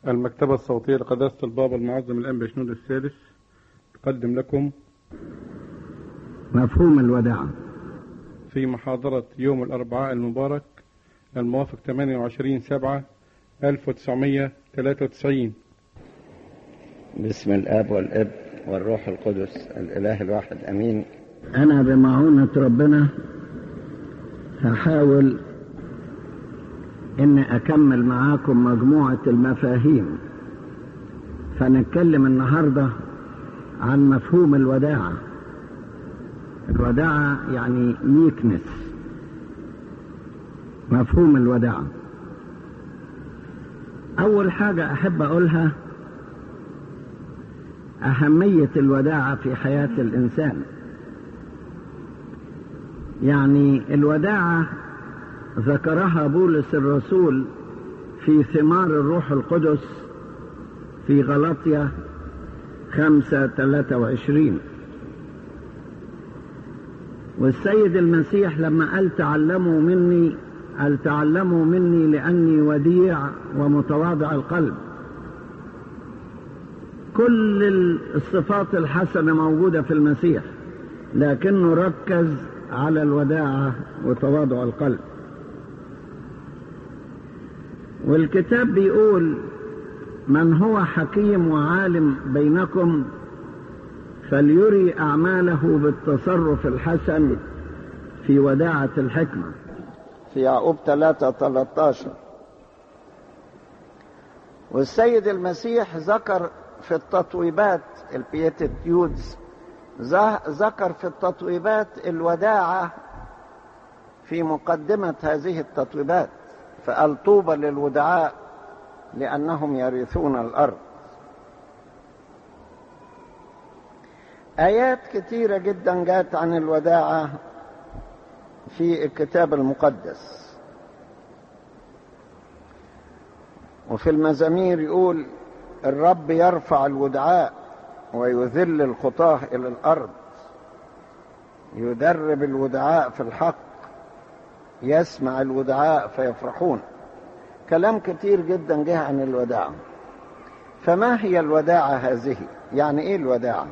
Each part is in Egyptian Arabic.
المكتبة الصوتية لقداسة البابا المعظم الأنبا شنود السادس تقدم لكم مفهوم الوداع في محاضرة يوم الأربعاء المبارك الموافق 28 سبعة 1993 بسم الاب والاب والروح القدس الاله الواحد امين أنا بمعونة ربنا هحاول إن أكمل معاكم مجموعة المفاهيم فنتكلم النهاردة عن مفهوم الوداعة الوداعة يعني ميكنس مفهوم الوداعة أول حاجة أحب أقولها أهمية الوداعة في حياة الإنسان يعني الوداعة ذكرها بولس الرسول في ثمار الروح القدس في غلطية خمسة ثلاثة وعشرين والسيد المسيح لما قال تعلموا مني قال تعلموا مني لأني وديع ومتواضع القلب كل الصفات الحسنة موجودة في المسيح لكنه ركز على الوداعة وتواضع القلب والكتاب بيقول من هو حكيم وعالم بينكم فليري أعماله بالتصرف الحسن في وداعة الحكمة في يعقوب 3 13 والسيد المسيح ذكر في التطويبات البيتيتيودز ذكر في التطويبات الوداعة في مقدمة هذه التطويبات فقال طوبى للودعاء لأنهم يرثون الأرض آيات كثيرة جدا جاءت عن الوداعة في الكتاب المقدس وفي المزامير يقول الرب يرفع الودعاء ويذل الخطاه إلى الأرض يدرب الودعاء في الحق يسمع الودعاء فيفرحون كلام كتير جدا جه عن الوداعة فما هي الوداعة هذه يعني ايه الوداعة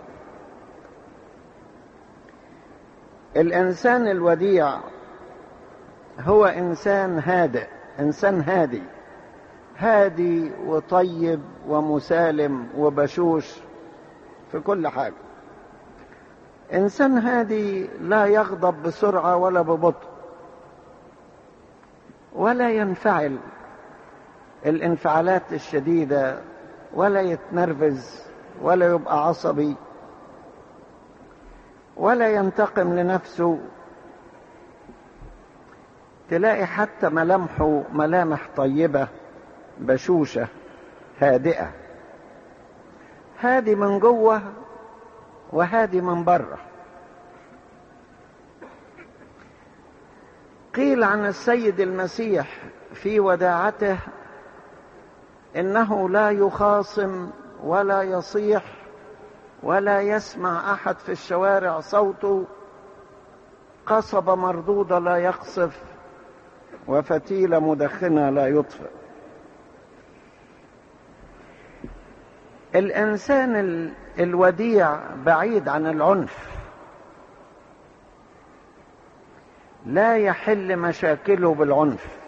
الانسان الوديع هو انسان هادئ انسان هادي هادي وطيب ومسالم وبشوش في كل حاجة انسان هادي لا يغضب بسرعة ولا ببطء ولا ينفعل الانفعالات الشديدة ولا يتنرفز ولا يبقى عصبي ولا ينتقم لنفسه تلاقي حتى ملامحه ملامح طيبة بشوشة هادئة هادي من جوه وهادي من بره قيل عن السيد المسيح في وداعته انه لا يخاصم ولا يصيح ولا يسمع احد في الشوارع صوته قصب مردوده لا يقصف وفتيله مدخنه لا يطفئ الانسان الوديع بعيد عن العنف لا يحل مشاكله بالعنف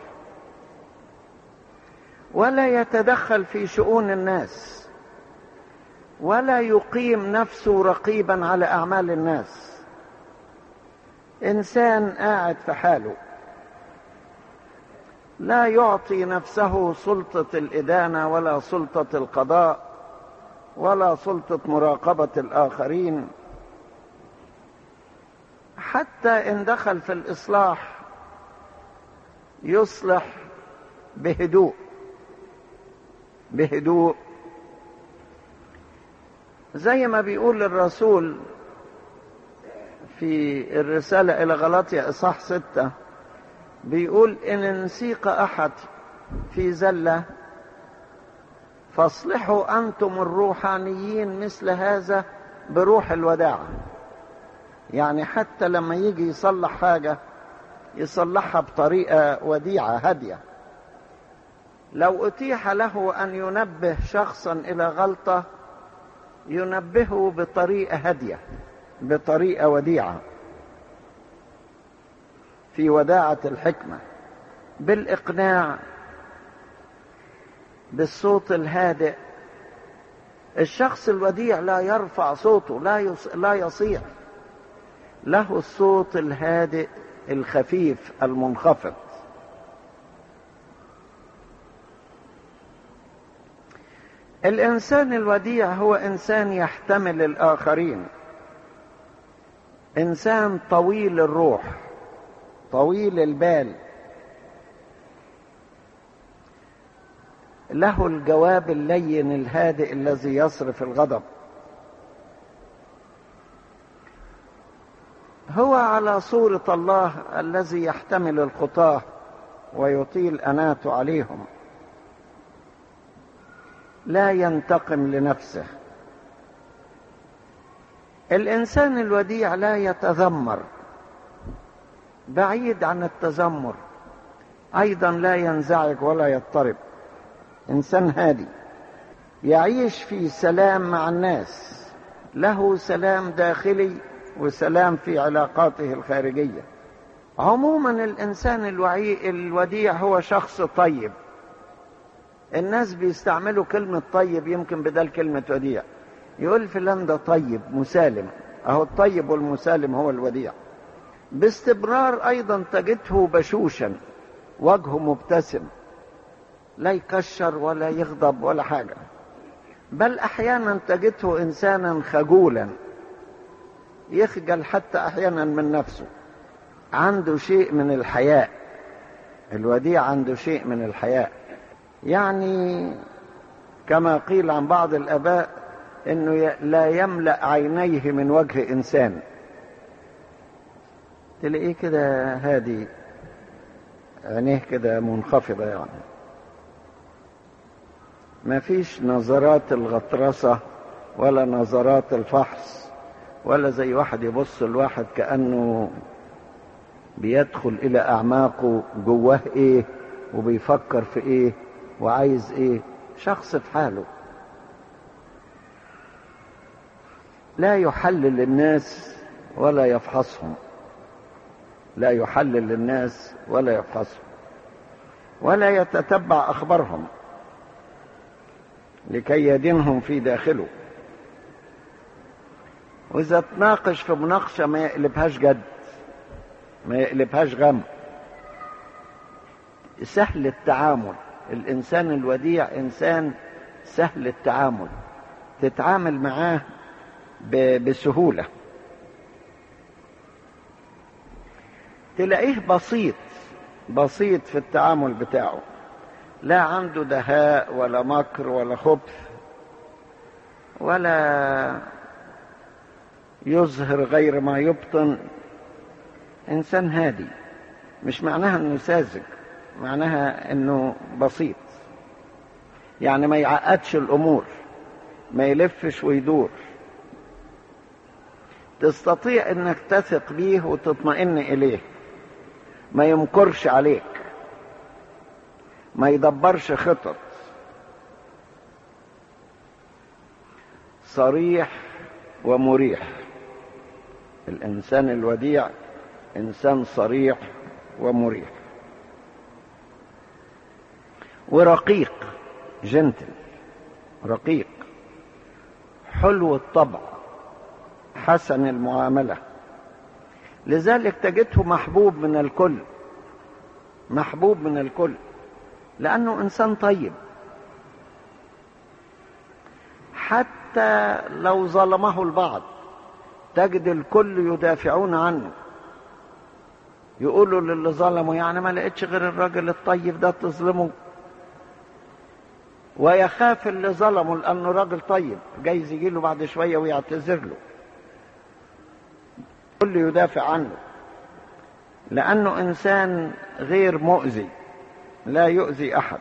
ولا يتدخل في شؤون الناس ولا يقيم نفسه رقيبا على اعمال الناس انسان قاعد في حاله لا يعطي نفسه سلطه الادانه ولا سلطه القضاء ولا سلطه مراقبه الاخرين حتى ان دخل في الاصلاح يصلح بهدوء بهدوء زي ما بيقول الرسول في الرسالة إلى غلاطيا إصحاح ستة بيقول إن انسيق أحد في زلة فاصلحوا أنتم الروحانيين مثل هذا بروح الوداعة يعني حتى لما يجي يصلح حاجة يصلحها بطريقة وديعة هادية لو اتيح له ان ينبه شخصا الى غلطه ينبهه بطريقه هاديه بطريقه وديعه في وداعه الحكمه بالاقناع بالصوت الهادئ الشخص الوديع لا يرفع صوته لا يص... لا يصيح له الصوت الهادئ الخفيف المنخفض الانسان الوديع هو انسان يحتمل الاخرين انسان طويل الروح طويل البال له الجواب اللين الهادئ الذي يصرف الغضب هو على صورة الله الذي يحتمل الخطاة ويطيل أناته عليهم لا ينتقم لنفسه الإنسان الوديع لا يتذمر بعيد عن التذمر أيضا لا ينزعج ولا يضطرب إنسان هادي يعيش في سلام مع الناس له سلام داخلي وسلام في علاقاته الخارجية عموما الإنسان الوعي الوديع هو شخص طيب الناس بيستعملوا كلمة طيب يمكن بدل كلمة وديع يقول فلان ده طيب مسالم أهو الطيب والمسالم هو الوديع باستمرار أيضا تجده بشوشا وجهه مبتسم لا يكشر ولا يغضب ولا حاجة بل أحيانا تجده إنسانا خجولا يخجل حتى أحيانا من نفسه عنده شيء من الحياء الوديع عنده شيء من الحياء يعني كما قيل عن بعض الآباء أنه لا يملأ عينيه من وجه إنسان تلاقيه كده هادي عينيه كده منخفضة يعني ما فيش نظرات الغطرسة ولا نظرات الفحص ولا زي واحد يبص لواحد كأنه بيدخل إلى أعماقه جواه إيه وبيفكر في إيه وعايز إيه شخص في حاله لا يحلل الناس ولا يفحصهم لا يحلل الناس ولا يفحصهم ولا يتتبع أخبارهم لكي يدينهم في داخله وإذا تناقش في مناقشة ما يقلبهاش جد ما يقلبهاش غم سهل التعامل الإنسان الوديع إنسان سهل التعامل تتعامل معاه بسهولة تلاقيه بسيط بسيط في التعامل بتاعه لا عنده دهاء ولا مكر ولا خبث ولا يظهر غير ما يبطن انسان هادي مش معناها انه ساذج معناها انه بسيط يعني ما يعقدش الامور ما يلفش ويدور تستطيع انك تثق بيه وتطمئن اليه ما يمكرش عليك ما يدبرش خطط صريح ومريح الانسان الوديع انسان صريح ومريح ورقيق جنتل رقيق حلو الطبع حسن المعامله لذلك تجده محبوب من الكل محبوب من الكل لانه انسان طيب حتى لو ظلمه البعض تجد الكل يدافعون عنه يقولوا للي ظلمه يعني ما لقيتش غير الراجل الطيب ده تظلمه ويخاف اللي ظلمه لانه راجل طيب جايز يجي له بعد شويه ويعتذر له الكل يدافع عنه لانه انسان غير مؤذي لا يؤذي احد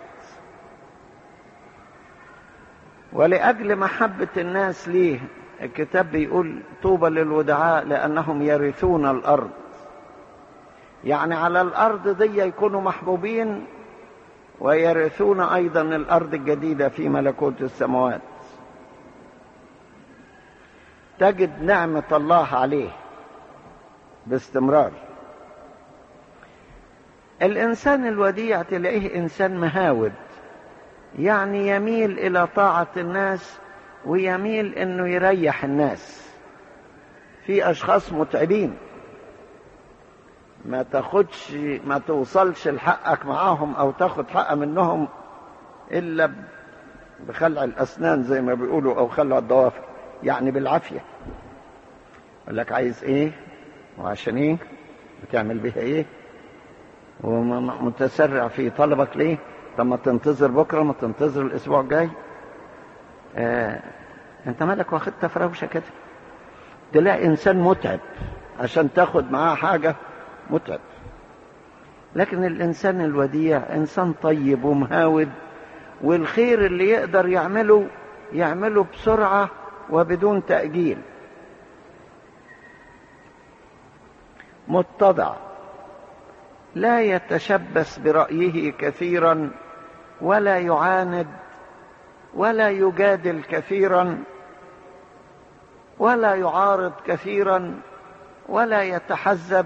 ولاجل محبه الناس ليه الكتاب بيقول طوبى للودعاء لانهم يرثون الارض يعني على الارض دي يكونوا محبوبين ويرثون أيضا الأرض الجديدة في ملكوت السماوات تجد نعمة الله عليه باستمرار الإنسان الوديع تلاقيه إنسان مهاود يعني يميل إلى طاعة الناس ويميل إنه يريح الناس في أشخاص متعبين ما تاخدش ما توصلش لحقك معاهم أو تاخد حق منهم إلا بخلع الأسنان زي ما بيقولوا أو خلع الضوافر يعني بالعافية يقول لك عايز إيه وعشان إيه بتعمل بيها إيه ومتسرع في طلبك ليه طب ما تنتظر بكره ما تنتظر الاسبوع الجاي آه انت مالك واخدتها فراوشه كده تلاقي انسان متعب عشان تاخد معاه حاجه متعب لكن الانسان الوديع انسان طيب ومهاود والخير اللي يقدر يعمله يعمله بسرعه وبدون تاجيل متضع لا يتشبث برايه كثيرا ولا يعاند ولا يجادل كثيرا ولا يعارض كثيرا ولا يتحزب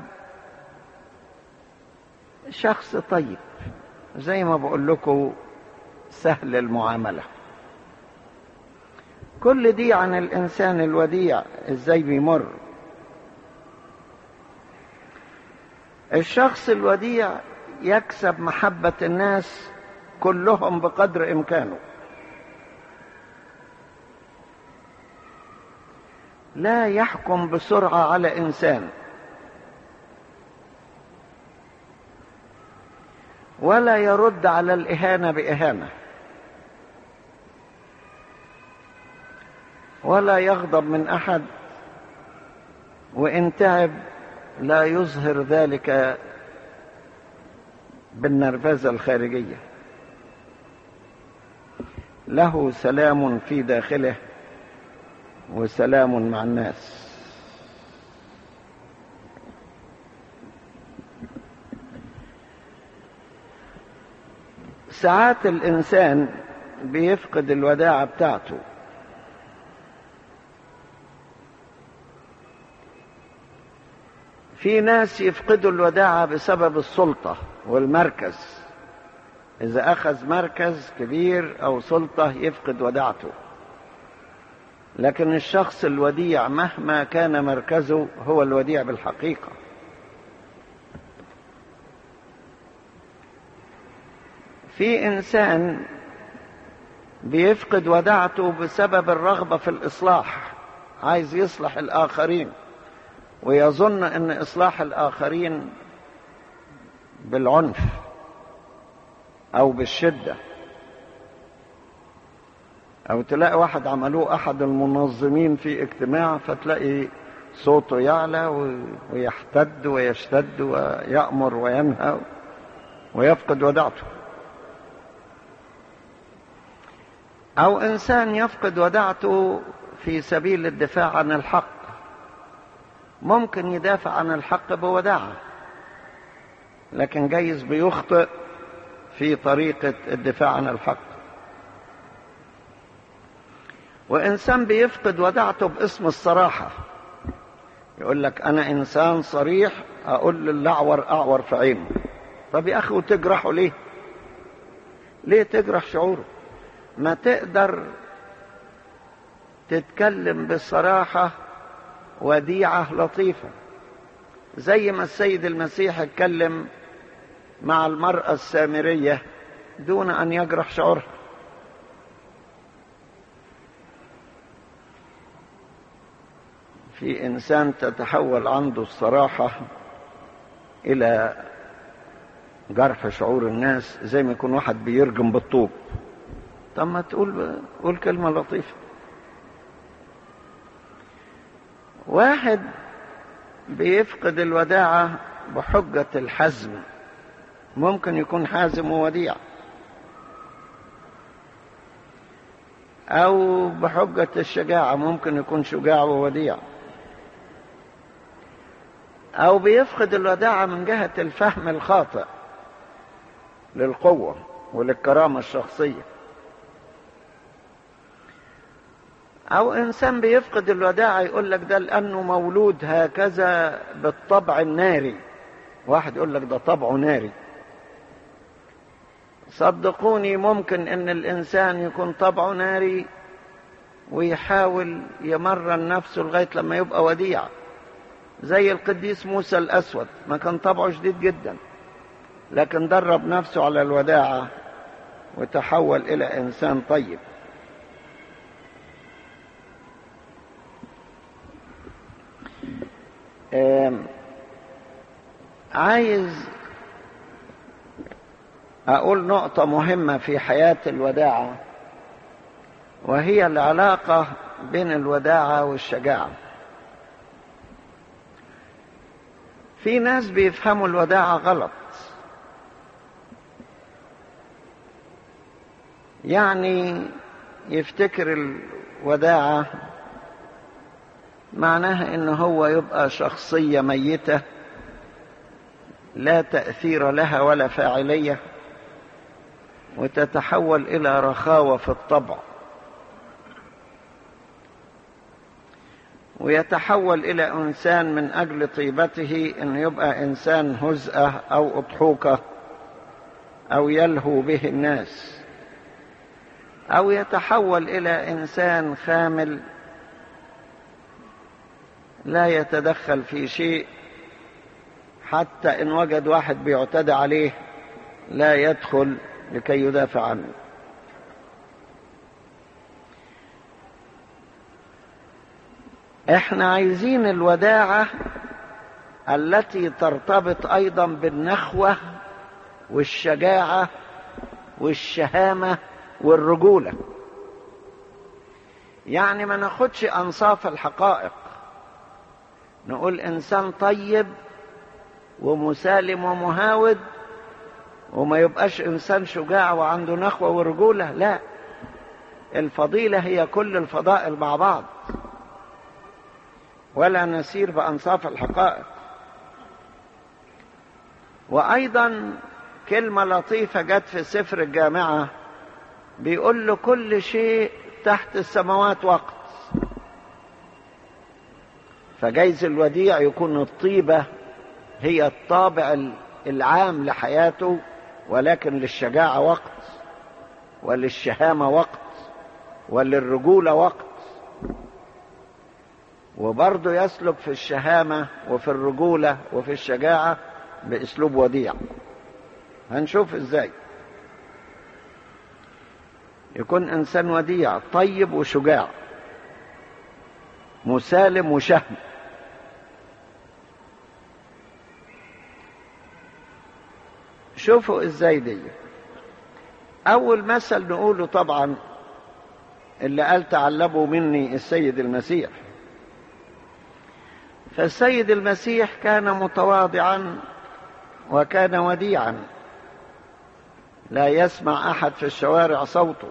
شخص طيب زي ما بقول لكم سهل المعامله كل دي عن الانسان الوديع ازاي بيمر الشخص الوديع يكسب محبة الناس كلهم بقدر إمكانه لا يحكم بسرعة على إنسان ولا يرد على الإهانة بإهانة ولا يغضب من أحد وإن تعب لا يظهر ذلك بالنرفزه الخارجيه له سلام في داخله وسلام مع الناس ساعات الانسان بيفقد الوداعه بتاعته في ناس يفقدوا الوداعة بسبب السلطة والمركز إذا أخذ مركز كبير أو سلطة يفقد وداعته لكن الشخص الوديع مهما كان مركزه هو الوديع بالحقيقة في إنسان بيفقد وداعته بسبب الرغبة في الإصلاح عايز يصلح الآخرين ويظن ان اصلاح الاخرين بالعنف او بالشده او تلاقي واحد عملوه احد المنظمين في اجتماع فتلاقي صوته يعلى ويحتد ويشتد ويأمر وينهى ويفقد وداعته او انسان يفقد وداعته في سبيل الدفاع عن الحق ممكن يدافع عن الحق بوداعة لكن جايز بيخطئ في طريقة الدفاع عن الحق وإنسان بيفقد وداعته باسم الصراحة يقول لك أنا إنسان صريح أقول للأعور أعور في عينه طب يا أخي وتجرحه ليه ليه تجرح شعوره ما تقدر تتكلم بصراحة وديعة لطيفة زي ما السيد المسيح اتكلم مع المرأة السامرية دون أن يجرح شعورها في إنسان تتحول عنده الصراحة إلى جرح شعور الناس زي ما يكون واحد بيرجم بالطوب طب ما تقول قول كلمة لطيفة واحد بيفقد الوداعة بحجة الحزم ممكن يكون حازم ووديع أو بحجة الشجاعة ممكن يكون شجاع ووديع أو بيفقد الوداعة من جهة الفهم الخاطئ للقوة وللكرامة الشخصية أو إنسان بيفقد الوداعة يقول لك ده لأنه مولود هكذا بالطبع الناري واحد يقول لك ده طبعه ناري صدقوني ممكن ان الانسان يكون طبعه ناري ويحاول يمرن نفسه لغايه لما يبقى وديع زي القديس موسى الاسود ما كان طبعه شديد جدا لكن درب نفسه على الوداعه وتحول الى انسان طيب عايز أقول نقطة مهمة في حياة الوداعة وهي العلاقة بين الوداعة والشجاعة في ناس بيفهموا الوداعة غلط يعني يفتكر الوداعة معناها ان هو يبقى شخصية ميتة لا تأثير لها ولا فاعلية وتتحول إلى رخاوة في الطبع ويتحول إلى إنسان من أجل طيبته أن يبقى إنسان هزأة أو أضحوكة أو يلهو به الناس أو يتحول إلى إنسان خامل لا يتدخل في شيء حتى إن وجد واحد بيعتدى عليه لا يدخل لكي يدافع عنه احنا عايزين الوداعة التي ترتبط ايضا بالنخوة والشجاعة والشهامة والرجولة يعني ما ناخدش انصاف الحقائق نقول انسان طيب ومسالم ومهاود وما يبقاش انسان شجاع وعنده نخوه ورجوله لا الفضيله هي كل الفضائل مع بعض ولا نسير بانصاف الحقائق وايضا كلمه لطيفه جت في سفر الجامعه بيقول له كل شيء تحت السماوات وقت فجايز الوديع يكون الطيبه هي الطابع العام لحياته ولكن للشجاعة وقت وللشهامة وقت وللرجولة وقت وبرضه يسلك في الشهامة وفي الرجولة وفي الشجاعة بأسلوب وديع هنشوف ازاي يكون انسان وديع طيب وشجاع مسالم وشهم شوفوا ازاي دي اول مثل نقوله طبعا اللي قال تعلموا مني السيد المسيح فالسيد المسيح كان متواضعا وكان وديعا لا يسمع احد في الشوارع صوته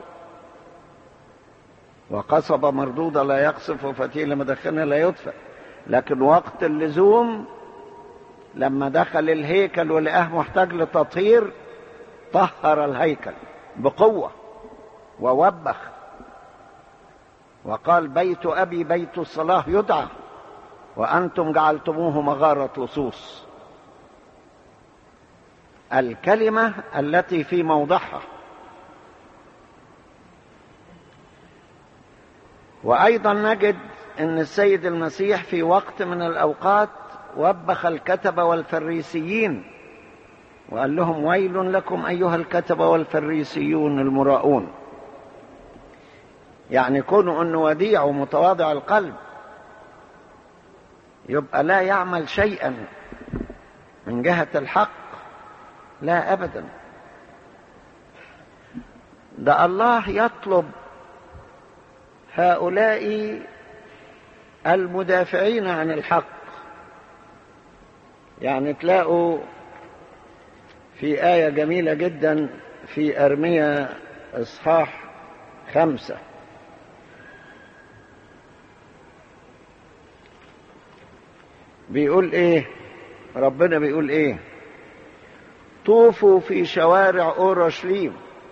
وقصب مردودة لا يقصف وفتيل مدخنة لا يطفئ لكن وقت اللزوم لما دخل الهيكل ولقاه محتاج لتطهير طهر الهيكل بقوة ووبخ وقال بيت أبي بيت الصلاة يدعى وأنتم جعلتموه مغارة لصوص الكلمة التي في موضعها وأيضا نجد أن السيد المسيح في وقت من الأوقات وبخ الكتبة والفريسيين وقال لهم ويل لكم أيها الكتبة والفريسيون المراؤون يعني كونوا أنه وديع ومتواضع القلب يبقى لا يعمل شيئا من جهة الحق لا أبدا ده الله يطلب هؤلاء المدافعين عن الحق يعني تلاقوا في آية جميلة جدا في أرمية إصحاح خمسة بيقول إيه ربنا بيقول إيه طوفوا في شوارع أورشليم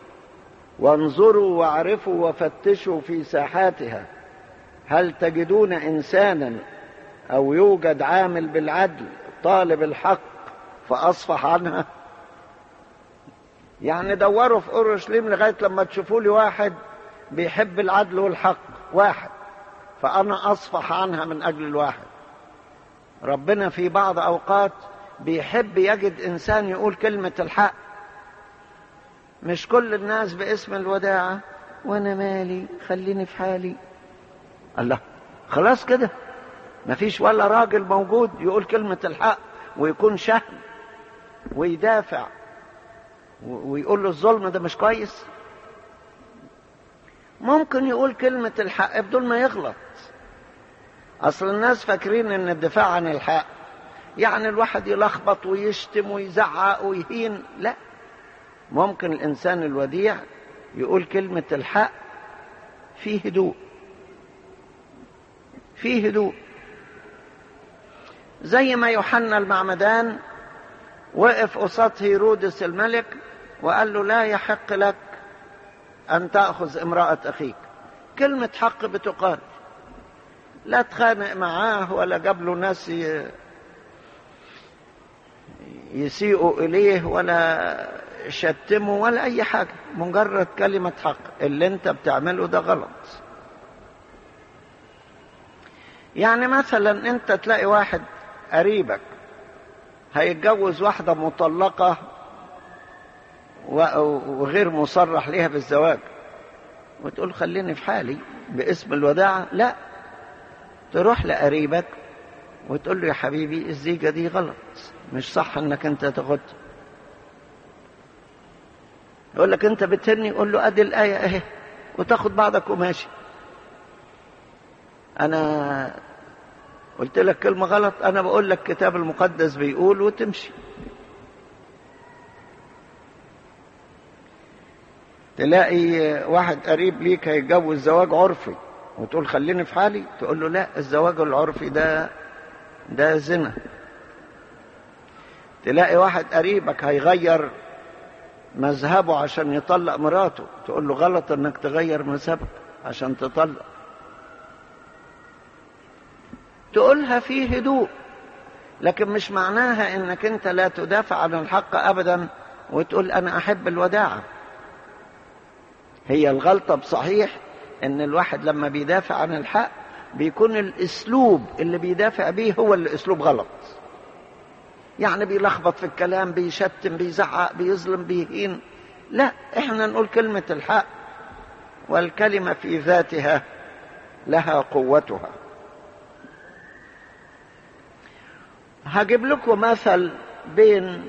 وانظروا واعرفوا وفتشوا في ساحاتها هل تجدون انسانا او يوجد عامل بالعدل طالب الحق فاصفح عنها يعني دوروا في اورشليم لغايه لما تشوفوا لي واحد بيحب العدل والحق واحد فانا اصفح عنها من اجل الواحد ربنا في بعض اوقات بيحب يجد انسان يقول كلمه الحق مش كل الناس باسم الوداعه وانا مالي خليني في حالي الله خلاص كده مفيش ولا راجل موجود يقول كلمه الحق ويكون شهم ويدافع ويقول له الظلم ده مش كويس ممكن يقول كلمة الحق بدون ما يغلط أصل الناس فاكرين إن الدفاع عن الحق يعني الواحد يلخبط ويشتم ويزعق ويهين لا ممكن الإنسان الوديع يقول كلمة الحق في هدوء في هدوء زي ما يوحنا المعمدان وقف قصاد هيرودس الملك وقال له لا يحق لك أن تأخذ امرأة أخيك كلمة حق بتقال لا تخانق معاه ولا جاب له ناس يسيئوا إليه ولا شتمه ولا أي حاجة مجرد كلمة حق اللي أنت بتعمله ده غلط يعني مثلا أنت تلاقي واحد قريبك هيتجوز واحدة مطلقة وغير مصرح ليها بالزواج وتقول خليني في حالي باسم الوداعة لا تروح لقريبك وتقول له يا حبيبي الزيجة دي غلط مش صح انك انت تاخدها يقول لك انت بتهني يقول له ادي الآية اهي وتاخد بعضك وماشي انا قلت لك كلمة غلط انا بقول لك كتاب المقدس بيقول وتمشي تلاقي واحد قريب ليك هيتجوز زواج عرفي وتقول خليني في حالي تقول له لا الزواج العرفي ده ده زنا تلاقي واحد قريبك هيغير مذهبه عشان يطلق مراته تقول له غلط انك تغير مذهبك عشان تطلق تقولها في هدوء لكن مش معناها انك انت لا تدافع عن الحق ابدا وتقول انا احب الوداعه هي الغلطة بصحيح ان الواحد لما بيدافع عن الحق بيكون الاسلوب اللي بيدافع بيه هو اللي اسلوب غلط يعني بيلخبط في الكلام بيشتم بيزعق بيظلم بيهين لا احنا نقول كلمة الحق والكلمة في ذاتها لها قوتها هجيب لكم مثل بين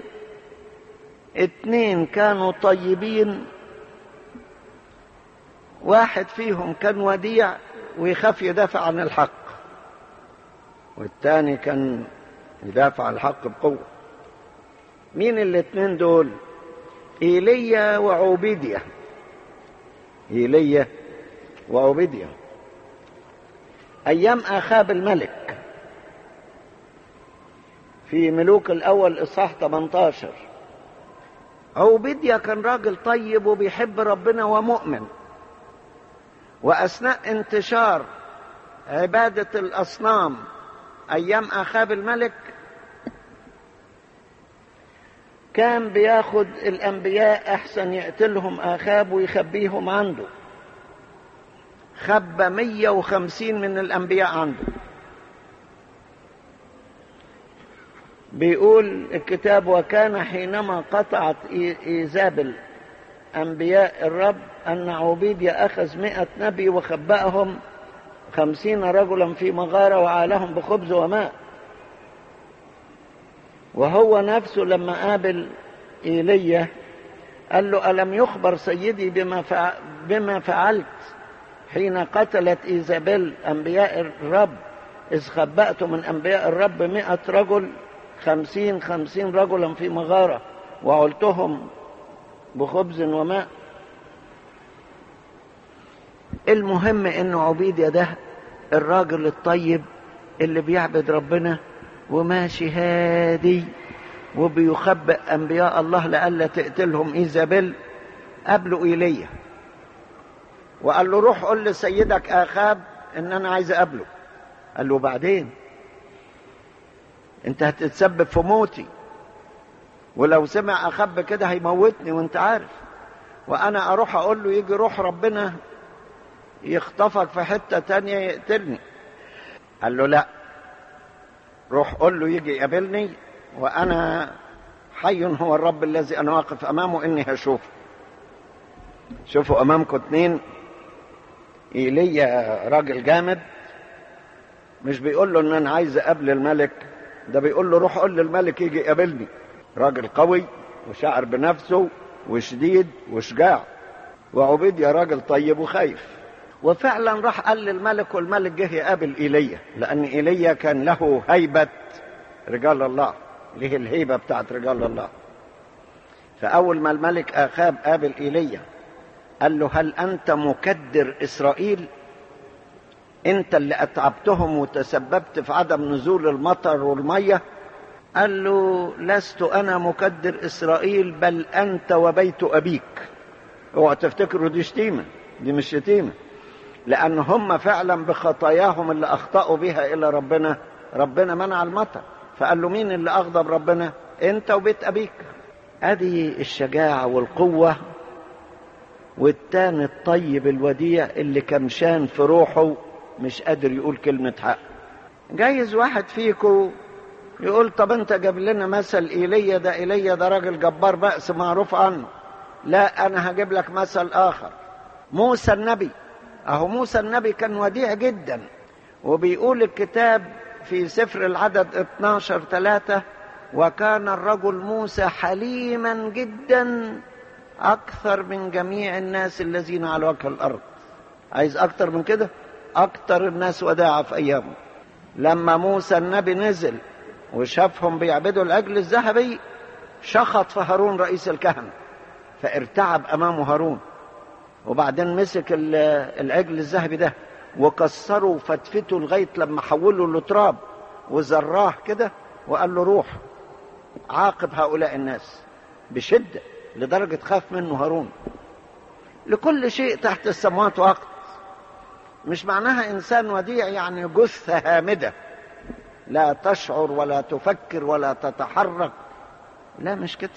اتنين كانوا طيبين واحد فيهم كان وديع ويخاف يدافع عن الحق والتاني كان يدافع عن الحق بقوة مين الاثنين دول ايليا وعوبيديا ايليا وعوبيديا ايام اخاب الملك في ملوك الاول اصحاح 18 عوبيديا كان راجل طيب وبيحب ربنا ومؤمن واثناء انتشار عباده الاصنام ايام اخاب الملك كان بياخد الانبياء احسن يقتلهم اخاب ويخبيهم عنده خبى 150 من الانبياء عنده بيقول الكتاب وكان حينما قطعت ايزابل انبياء الرب أن عبيديا أخذ مئة نبي وخبأهم خمسين رجلا في مغارة وعالهم بخبز وماء وهو نفسه لما قابل إيليا قال له ألم يخبر سيدي بما, فع... بما فعلت حين قتلت إيزابيل أنبياء الرب إذ خبأت من أنبياء الرب مئة رجل خمسين خمسين رجلا في مغارة وعلتهم بخبز وماء المهم انه عبيديا ده الراجل الطيب اللي بيعبد ربنا وماشي هادي وبيخبئ انبياء الله لئلا تقتلهم ايزابيل قابلوا ايليا وقال له روح قول لسيدك آخاب إن أنا عايز أقابله قال له بعدين أنت هتتسبب في موتي ولو سمع أخاب كده هيموتني وأنت عارف وأنا أروح أقول له يجي روح ربنا يخطفك في حتة تانية يقتلني قال له لا روح قول له يجي يقابلني وأنا حي هو الرب الذي أنا واقف أمامه إني هشوفه شوفوا أمامكم اتنين إيليا راجل جامد مش بيقول له إن أنا عايز أقابل الملك ده بيقول له روح قول للملك يجي يقابلني راجل قوي وشاعر بنفسه وشديد وشجاع وعبيد يا راجل طيب وخايف وفعلا راح قال للملك والملك جه يقابل ايليا لان ايليا كان له هيبه رجال الله له الهيبه بتاعت رجال الله فاول ما الملك اخاب قابل ايليا قال له هل انت مكدر اسرائيل انت اللي اتعبتهم وتسببت في عدم نزول المطر والميه قال له لست انا مكدر اسرائيل بل انت وبيت ابيك اوعى تفتكروا دي شتيمه دي مش شتيمه لان هم فعلا بخطاياهم اللي اخطاوا بها الى ربنا ربنا منع المطر فقال له مين اللي اغضب ربنا انت وبيت ابيك ادي الشجاعه والقوه والتاني الطيب الوديع اللي كمشان في روحه مش قادر يقول كلمه حق جايز واحد فيكم يقول طب انت جاب لنا مثل ايليا ده ايليا ده راجل جبار بأس معروف عنه لا انا هجيب لك مثل اخر موسى النبي اهو موسى النبي كان وديع جدا وبيقول الكتاب في سفر العدد 12 3 وكان الرجل موسى حليما جدا اكثر من جميع الناس الذين على وجه الارض عايز اكتر من كده اكتر الناس وداعة في ايامه لما موسى النبي نزل وشافهم بيعبدوا العجل الذهبي شخط في هارون رئيس الكهنة فارتعب امامه هارون وبعدين مسك العجل الذهبي ده وكسره وفتفته لغايه لما حوله لتراب وزراه كده وقال له روح عاقب هؤلاء الناس بشده لدرجه خاف منه هارون لكل شيء تحت السماوات وقت مش معناها انسان وديع يعني جثه هامده لا تشعر ولا تفكر ولا تتحرك لا مش كده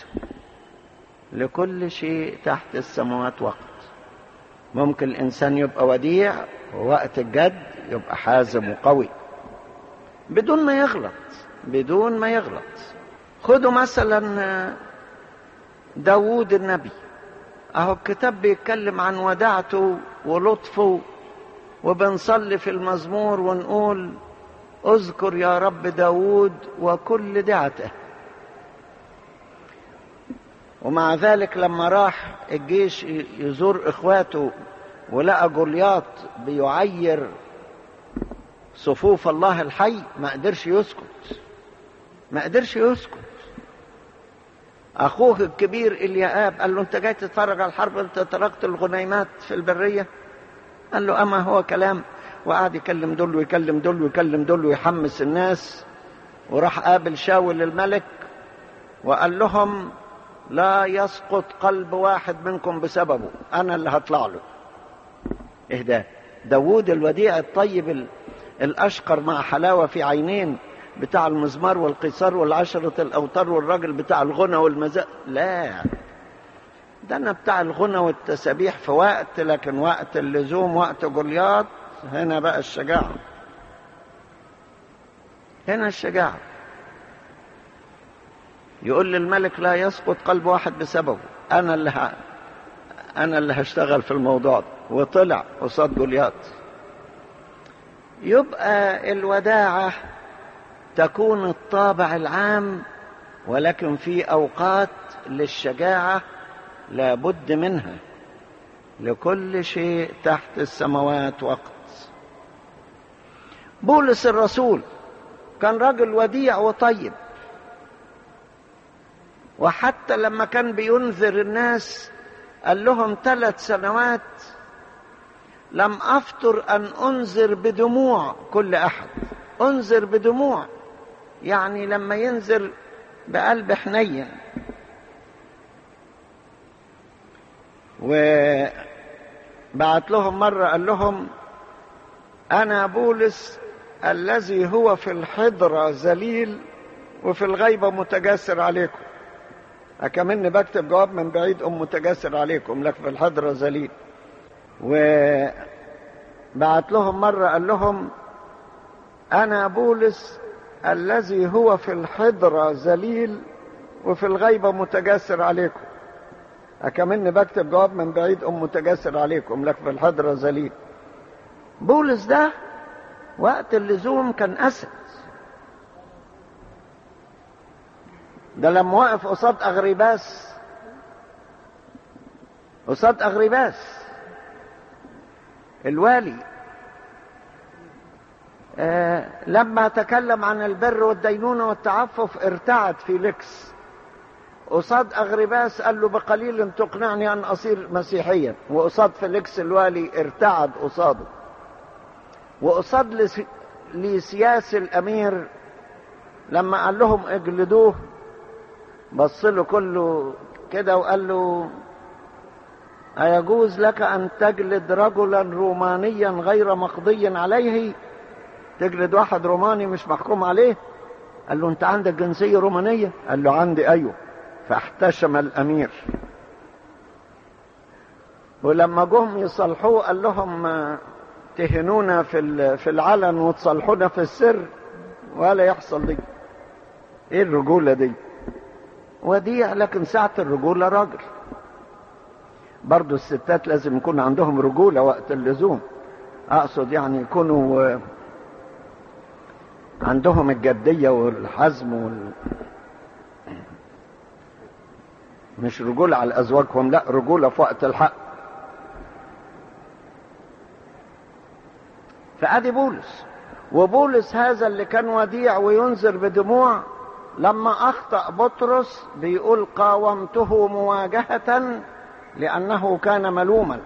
لكل شيء تحت السماوات وقت ممكن الإنسان يبقى وديع ووقت الجد يبقى حازم وقوي بدون ما يغلط بدون ما يغلط خدوا مثلا داوود النبي اهو الكتاب بيتكلم عن وداعته ولطفه وبنصلي في المزمور ونقول اذكر يا رب داوود وكل دعته ومع ذلك لما راح الجيش يزور اخواته ولقى جولياط بيعير صفوف الله الحي ما قدرش يسكت ما قدرش يسكت اخوه الكبير الياب قال له انت جاي تتفرج على الحرب انت تركت الغنيمات في البريه قال له اما هو كلام وقعد يكلم دول ويكلم دول ويكلم دول ويحمس الناس وراح قابل شاول الملك وقال لهم لا يسقط قلب واحد منكم بسببه انا اللي هطلع له اهدى داوود الوديع الطيب الاشقر مع حلاوه في عينين بتاع المزمار والقيصار والعشرة الأوتار والراجل بتاع الغنى والمزاء لا ده أنا بتاع الغنى والتسابيح في وقت لكن وقت اللزوم وقت جولياط هنا بقى الشجاعة هنا الشجاعة يقول للملك لا يسقط قلب واحد بسببه أنا اللي ه... أنا اللي هشتغل في الموضوع ده وطلع قصاد جولياط يبقى الوداعة تكون الطابع العام ولكن في أوقات للشجاعة لابد منها لكل شيء تحت السماوات وقت بولس الرسول كان راجل وديع وطيب وحتى لما كان بينذر الناس قال لهم ثلاث سنوات لم أفطر أن أنذر بدموع كل أحد أنذر بدموع يعني لما ينذر بقلب حنين و بعت لهم مرة قال لهم أنا بولس الذي هو في الحضرة ذليل وفي الغيبة متجسر عليكم أكملني بكتب جواب من بعيد أم متجسر عليكم لك في الحضرة ذليل وبعت لهم مرة قال لهم أنا بولس الذي هو في الحضرة ذليل وفي الغيبة متجسر عليكم أكملني بكتب جواب من بعيد أم متجسر عليكم لك في الحضرة ذليل بولس ده وقت اللزوم كان أسد ده لما وقف قصاد أغريباس قصاد أغريباس الوالي آه لما تكلم عن البر والدينونة والتعفف ارتعد فيليكس قصاد أغرباس قال له بقليل تقنعني أن أصير مسيحيا وقصاد فيليكس الوالي ارتعد قصاده وقصاد لسياس الأمير لما قال لهم اجلدوه بص له كله كده وقال له أيجوز لك أن تجلد رجلا رومانيا غير مقضي عليه تجلد واحد روماني مش محكوم عليه قال له أنت عندك جنسية رومانية قال له عندي أيوه فاحتشم الأمير ولما جم يصلحوه قال لهم تهنونا في في العلن وتصلحونا في السر ولا يحصل دي ايه الرجوله دي وديع لكن ساعة الرجولة راجل برضو الستات لازم يكون عندهم رجولة وقت اللزوم أقصد يعني يكونوا عندهم الجدية والحزم وال... مش رجولة على أزواجهم لا رجولة في وقت الحق فأدي بولس وبولس هذا اللي كان وديع وينذر بدموع لما أخطأ بطرس بيقول قاومته مواجهة لأنه كان ملوما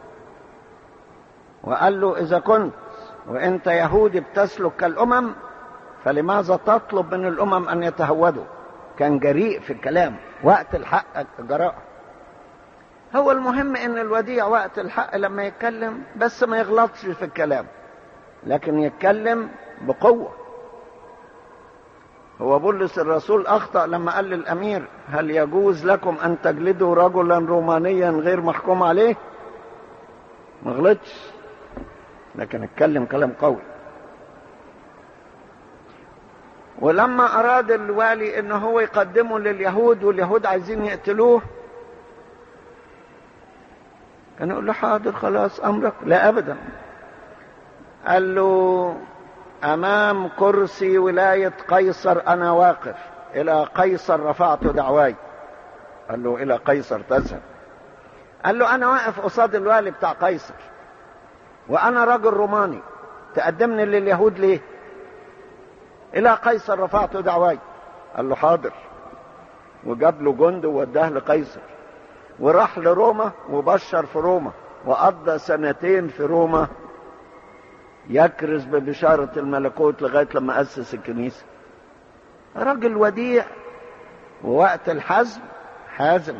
وقال له إذا كنت وأنت يهودي بتسلك كالأمم فلماذا تطلب من الأمم أن يتهودوا كان جريء في الكلام وقت الحق جراء هو المهم ان الوديع وقت الحق لما يتكلم بس ما يغلطش في الكلام لكن يتكلم بقوة هو بولس الرسول أخطأ لما قال للأمير هل يجوز لكم أن تجلدوا رجلا رومانيا غير محكوم عليه ما غلطش لكن اتكلم كلام قوي ولما أراد الوالي أنه هو يقدمه لليهود واليهود عايزين يقتلوه كان يقول له حاضر خلاص أمرك لا أبدا قال له أمام كرسي ولاية قيصر أنا واقف إلى قيصر رفعت دعواي قال له إلى قيصر تذهب قال له أنا واقف قصاد الوالي بتاع قيصر وأنا راجل روماني تقدمني لليهود ليه إلى قيصر رفعت دعواي قال له حاضر وجاب له جند ووداه لقيصر وراح لروما وبشر في روما وقضى سنتين في روما يكرز ببشارة الملكوت لغاية لما أسس الكنيسة راجل وديع ووقت الحزم حازم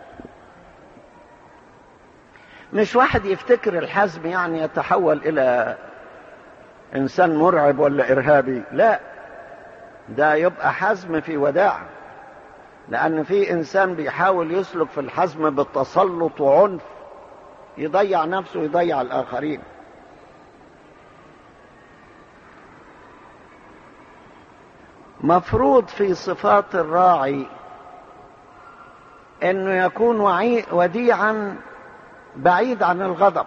مش واحد يفتكر الحزم يعني يتحول إلى إنسان مرعب ولا إرهابي لا ده يبقى حزم في وداع لأن في إنسان بيحاول يسلك في الحزم بالتسلط وعنف يضيع نفسه ويضيع الآخرين مفروض في صفات الراعي انه يكون وعي وديعا بعيد عن الغضب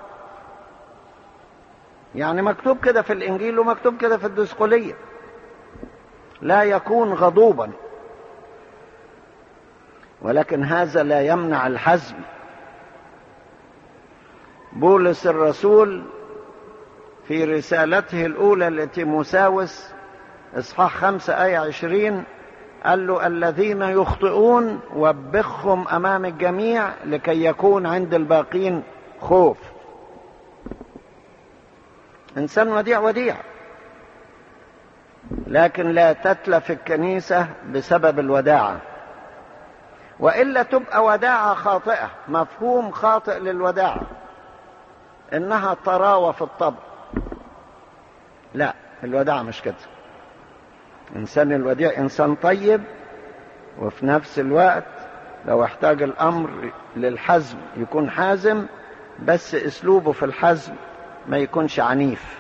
يعني مكتوب كده في الانجيل ومكتوب كده في الدسقليه لا يكون غضوبا ولكن هذا لا يمنع الحزم بولس الرسول في رسالته الأولى لتيموساوس إصحاح خمسة آية عشرين قال له الذين يخطئون وبخهم أمام الجميع لكي يكون عند الباقين خوف إنسان وديع وديع لكن لا تتلف الكنيسة بسبب الوداعة وإلا تبقى وداعة خاطئة مفهوم خاطئ للوداعة إنها طراوة في الطبع لا الوداع مش كده إنسان الوديع إنسان طيب وفي نفس الوقت لو احتاج الأمر للحزم يكون حازم بس أسلوبه في الحزم ما يكونش عنيف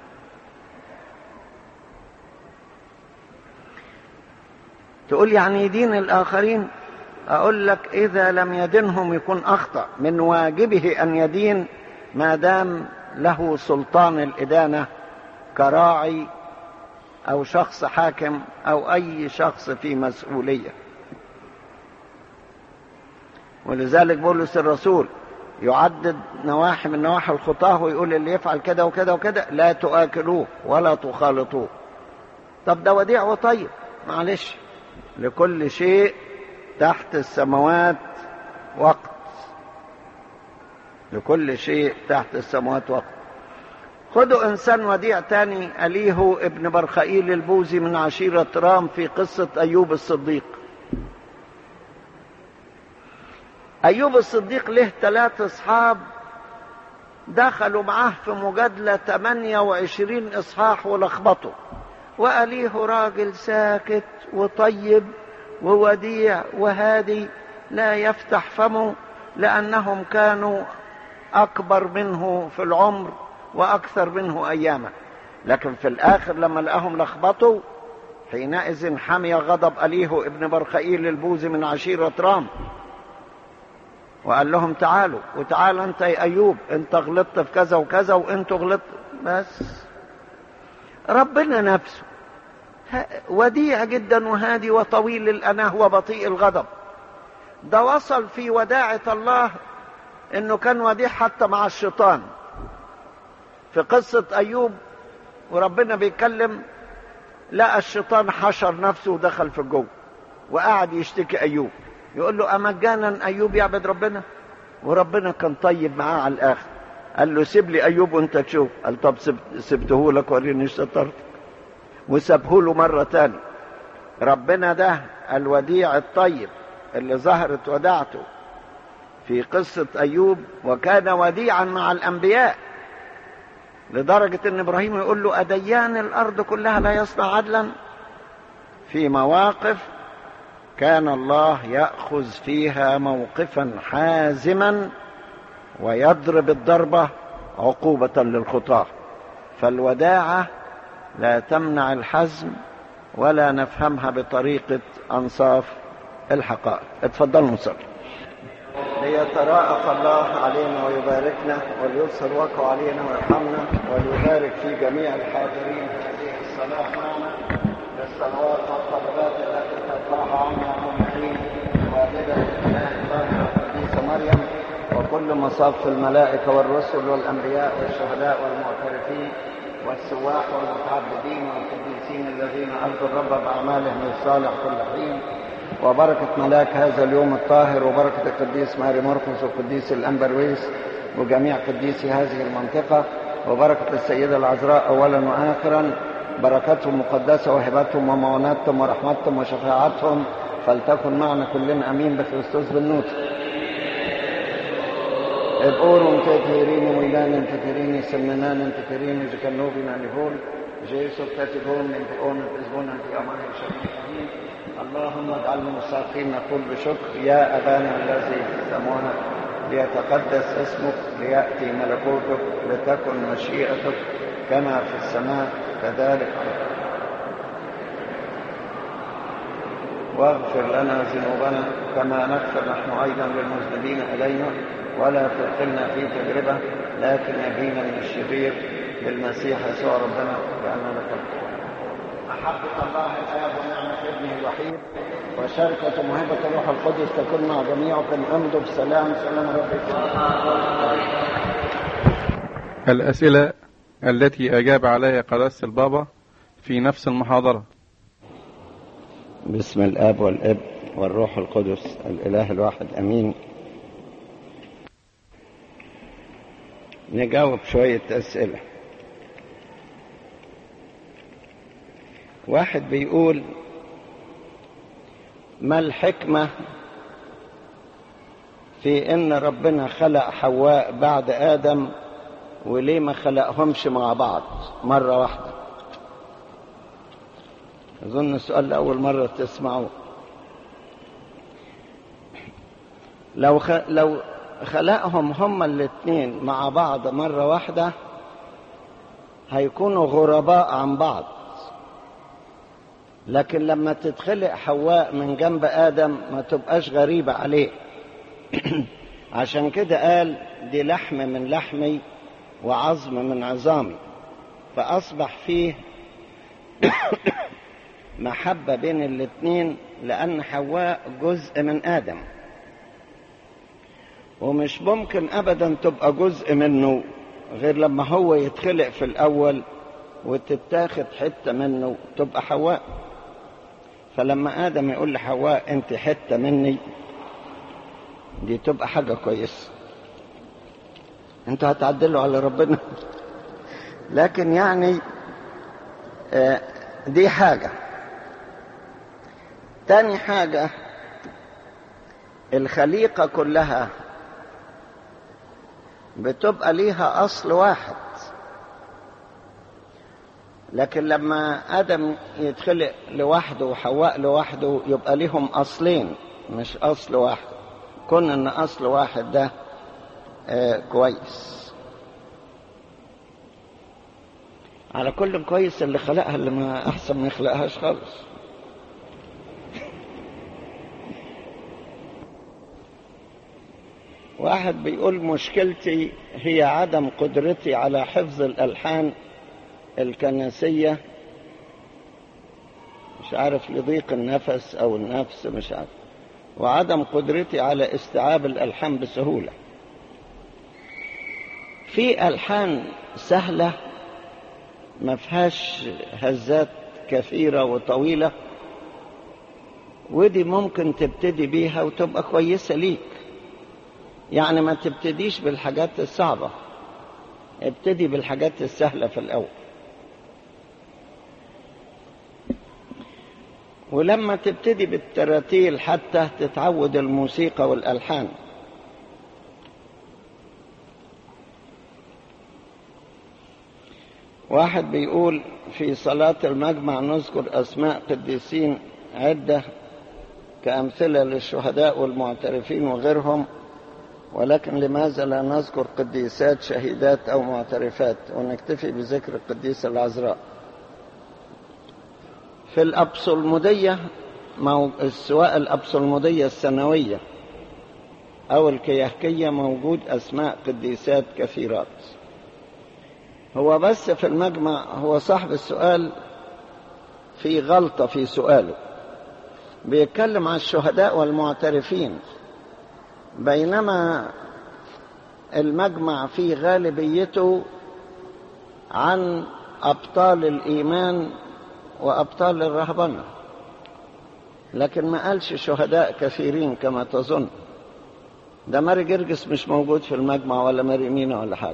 تقول يعني يدين الآخرين أقول لك إذا لم يدنهم يكون أخطأ من واجبه أن يدين ما دام له سلطان الإدانة كراعي أو شخص حاكم أو أي شخص في مسؤولية ولذلك بولس الرسول يعدد نواحي من نواحي الخطاه ويقول اللي يفعل كده وكده وكده لا تؤكلوه ولا تخالطوه طب ده وديع وطيب معلش لكل شيء تحت السماوات وقت لكل شيء تحت السماوات وقت خدوا انسان وديع تاني اليه ابن برخائيل البوزي من عشيرة رام في قصة ايوب الصديق ايوب الصديق له ثلاث اصحاب دخلوا معاه في مجادلة 28 اصحاح ولخبطوا وأليه راجل ساكت وطيب ووديع وهادي لا يفتح فمه لأنهم كانوا أكبر منه في العمر وأكثر منه أياما لكن في الآخر لما لقاهم لخبطوا حينئذ حمي غضب أليه ابن برخائيل البوزي من عشيرة رام وقال لهم تعالوا وتعال انت يا ايوب انت غلطت في كذا وكذا وانتوا غلطت بس ربنا نفسه وديع جدا وهادي وطويل الاناه وبطيء الغضب ده وصل في وداعة الله انه كان وديع حتى مع الشيطان في قصة ايوب وربنا بيتكلم لقى الشيطان حشر نفسه ودخل في الجو وقعد يشتكي ايوب يقول له امجانا ايوب يعبد ربنا وربنا كان طيب معاه على الاخر قال له سيب لي ايوب وانت تشوف قال طب سبته لك وريني سترتك وسابه له مره تاني ربنا ده الوديع الطيب اللي ظهرت وداعته في قصة أيوب وكان وديعا مع الأنبياء لدرجة أن إبراهيم يقول له أديان الأرض كلها لا يصنع عدلا في مواقف كان الله ياخذ فيها موقفا حازما ويضرب الضربه عقوبه للخطاه فالوداعه لا تمنع الحزم ولا نفهمها بطريقه انصاف الحقائق اتفضلوا نصلي ليتراءف الله علينا ويباركنا وليبصر وجهه علينا ويرحمنا وليبارك في جميع الحاضرين هذه الصلاه معنا بالصلوات والطلبات التي ترفعها عنا مؤمنين والدة الله الطاهرة القديسة مريم وكل مصاف الملائكة والرسل والأنبياء والشهداء والمعترفين والسواح والمتعبدين والقديسين الذين أرضوا الرب بأعمالهم الصالح كل حين وبركة ملاك هذا اليوم الطاهر وبركة القديس ماري مرقس والقديس الأنبرويس وجميع قديسي هذه المنطقة وبركة السيدة العذراء أولا وآخرا بركتهم مقدسة وهبتهم ومعوناتهم ورحمتهم وشفاعتهم فلتكن معنا كلنا أمين بخريستوس بالنوت ابقورهم تتهيرين ويلان تتهيرين سمنان تتهيرين جكنوبنا نفول جيسو تتهون من تقون تزبون في أمان الشريف اللهم اجعلنا مستحقين نقول بشكر يا أبانا الذي في السماوات ليتقدس اسمك ليأتي ملكوتك لتكن مشيئتك كما في السماء كذلك واغفر لنا ذنوبنا كما نغفر نحن ايضا للمذنبين الينا ولا تدخلنا في تجربه لكن نجينا من الشرير بالمسيح يسوع ربنا لان لك محبة الله الآب ونعمة ابنه الوحيد وشركة موهبة الروح القدس تكون مع جميعكم امضوا بسلام سلام ربكم الأسئلة التي أجاب عليها قداسة البابا في نفس المحاضرة بسم الآب والابن والروح القدس الإله الواحد أمين نجاوب شوية أسئلة واحد بيقول ما الحكمة في إن ربنا خلق حواء بعد آدم وليه ما خلقهمش مع بعض مرة واحدة أظن السؤال ده أول مرة تسمعوه لو خ... لو خلقهم هما الاثنين مع بعض مرة واحدة هيكونوا غرباء عن بعض لكن لما تتخلق حواء من جنب آدم ما تبقاش غريبة عليه عشان كده قال دي لحم من لحمي وعظم من عظامي فأصبح فيه محبة بين الاثنين لأن حواء جزء من آدم ومش ممكن أبدا تبقى جزء منه غير لما هو يتخلق في الأول وتتاخد حتة منه تبقى حواء فلما آدم يقول لحواء أنت حتة مني دي تبقى حاجة كويسة انتوا هتعدلوا على ربنا لكن يعني آه دي حاجة تاني حاجة الخليقة كلها بتبقى ليها أصل واحد لكن لما آدم يتخلق لوحده وحواء لوحده يبقى ليهم أصلين مش أصل واحد كون إن أصل واحد ده آه كويس على كل كويس اللي خلقها اللي ما أحسن ما يخلقهاش خالص واحد بيقول مشكلتي هي عدم قدرتي على حفظ الألحان الكنسية مش عارف لضيق النفس أو النفس مش عارف وعدم قدرتي على استيعاب الألحان بسهولة في ألحان سهلة ما فيهاش هزات كثيرة وطويلة ودي ممكن تبتدي بيها وتبقى كويسة ليك يعني ما تبتديش بالحاجات الصعبة ابتدي بالحاجات السهلة في الأول ولما تبتدي بالتراتيل حتى تتعود الموسيقى والألحان واحد بيقول في صلاة المجمع نذكر أسماء قديسين عدة كأمثلة للشهداء والمعترفين وغيرهم ولكن لماذا لا نذكر قديسات شهيدات أو معترفات ونكتفي بذكر القديسة العذراء في الأبصلمودية سواء الأبصلمودية السنوية أو الكيهكية موجود أسماء قديسات كثيرات هو بس في المجمع هو صاحب السؤال في غلطة في سؤاله بيتكلم عن الشهداء والمعترفين بينما المجمع في غالبيته عن أبطال الإيمان وأبطال الرهبنة لكن ما قالش شهداء كثيرين كما تظن ده ماري جرجس مش موجود في المجمع ولا ماري مينا ولا حاجة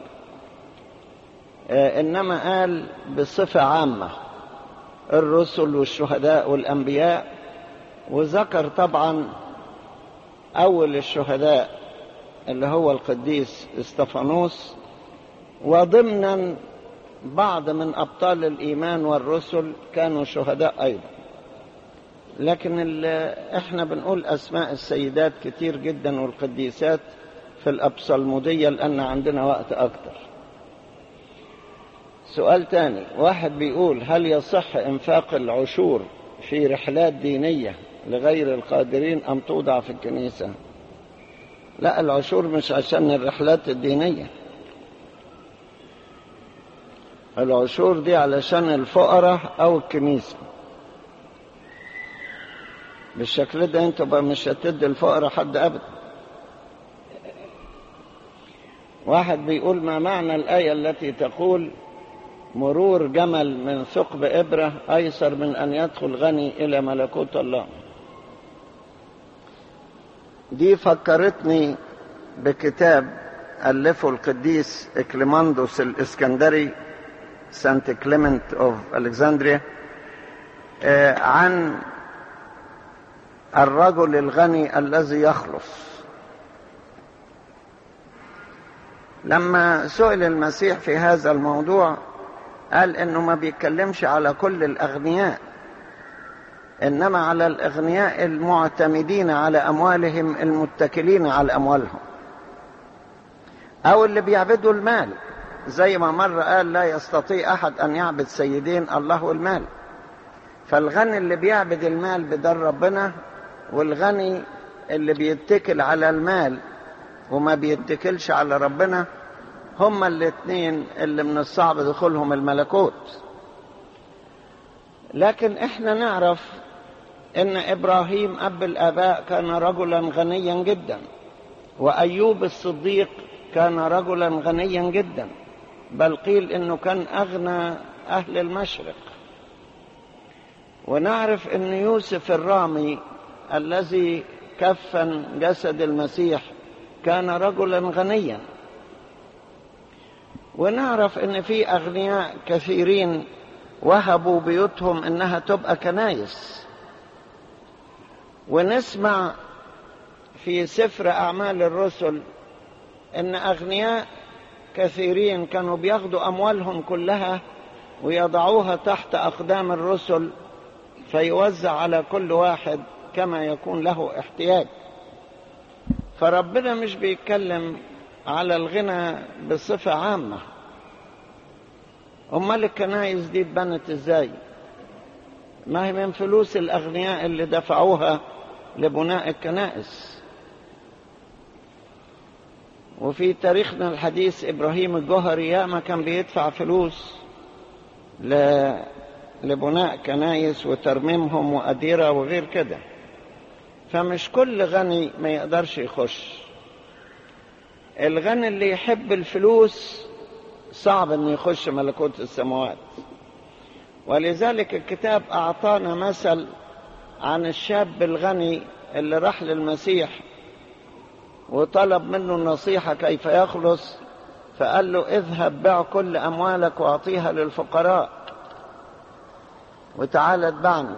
آه إنما قال بصفة عامة الرسل والشهداء والأنبياء وذكر طبعا أول الشهداء اللي هو القديس استفانوس وضمنا بعض من أبطال الإيمان والرسل كانوا شهداء أيضا لكن احنا بنقول أسماء السيدات كتير جدا والقديسات في الأبصلمودية لأن عندنا وقت أكتر سؤال تاني واحد بيقول هل يصح إنفاق العشور في رحلات دينية لغير القادرين أم توضع في الكنيسة لا العشور مش عشان الرحلات الدينية العشور دي علشان الفقراء أو الكنيسة بالشكل ده انت بقى مش هتدي الفقراء حد أبدا واحد بيقول ما معنى الآية التي تقول مرور جمل من ثقب إبرة أيسر من أن يدخل غني إلى ملكوت الله دي فكرتني بكتاب ألفه القديس إكليماندوس الإسكندري سانت كليمنت أوف ألكسندريا عن الرجل الغني الذي يخلص لما سئل المسيح في هذا الموضوع قال انه ما بيتكلمش على كل الاغنياء انما على الاغنياء المعتمدين على اموالهم المتكلين على اموالهم او اللي بيعبدوا المال زي ما مرة قال لا يستطيع احد ان يعبد سيدين الله والمال فالغني اللي بيعبد المال بدار ربنا والغني اللي بيتكل على المال وما بيتكلش على ربنا هما الاثنين اللي من الصعب دخولهم الملكوت لكن احنا نعرف ان ابراهيم اب الاباء كان رجلا غنيا جدا وايوب الصديق كان رجلا غنيا جدا بل قيل انه كان اغنى اهل المشرق ونعرف ان يوسف الرامي الذي كفن جسد المسيح كان رجلا غنيا ونعرف ان في اغنياء كثيرين وهبوا بيوتهم انها تبقى كنايس ونسمع في سفر اعمال الرسل ان اغنياء كثيرين كانوا بياخدوا اموالهم كلها ويضعوها تحت اقدام الرسل فيوزع على كل واحد كما يكون له احتياج فربنا مش بيتكلم على الغنى بصفة عامة أمال الكنايس دي اتبنت ازاي ما هي من فلوس الأغنياء اللي دفعوها لبناء الكنائس وفي تاريخنا الحديث إبراهيم الجوهري ياما كان بيدفع فلوس ل... لبناء كنايس وترميمهم وأديرة وغير كده فمش كل غني ما يقدرش يخش الغني اللي يحب الفلوس صعب انه يخش ملكوت السماوات ولذلك الكتاب اعطانا مثل عن الشاب الغني اللي راح للمسيح وطلب منه النصيحة كيف يخلص فقال له اذهب بع كل أموالك واعطيها للفقراء وتعال اتبعني